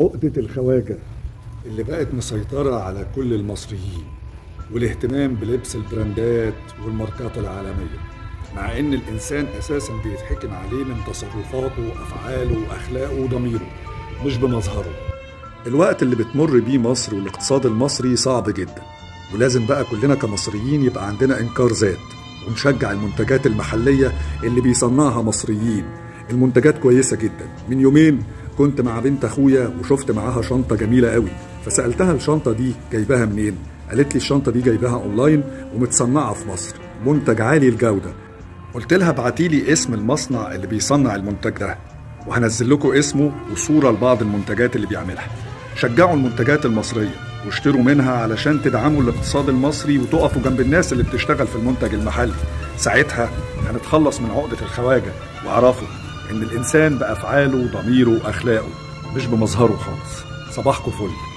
عقدة الخواجة اللي بقت مسيطرة على كل المصريين والاهتمام بلبس البراندات والماركات العالمية مع ان الانسان اساسا بيتحكم عليه من تصرفاته وافعاله واخلاقه وضميره مش بمظهره الوقت اللي بتمر بيه مصر والاقتصاد المصري صعب جدا ولازم بقى كلنا كمصريين يبقى عندنا انكار ذات ونشجع المنتجات المحلية اللي بيصنعها مصريين المنتجات كويسة جدا من يومين كنت مع بنت اخويا وشفت معاها شنطة جميلة قوي فسألتها الشنطة دي جايباها منين قالت لي الشنطة دي جايباها اونلاين ومتصنعة في مصر منتج عالي الجودة قلت لها ابعتي لي اسم المصنع اللي بيصنع المنتج ده وهنزل لكم اسمه وصورة لبعض المنتجات اللي بيعملها شجعوا المنتجات المصرية واشتروا منها علشان تدعموا الاقتصاد المصري وتقفوا جنب الناس اللي بتشتغل في المنتج المحلي ساعتها هنتخلص من عقدة الخواجة واعرفوا ان الانسان بافعاله ضميره واخلاقه مش بمظهره خالص صباحكم فل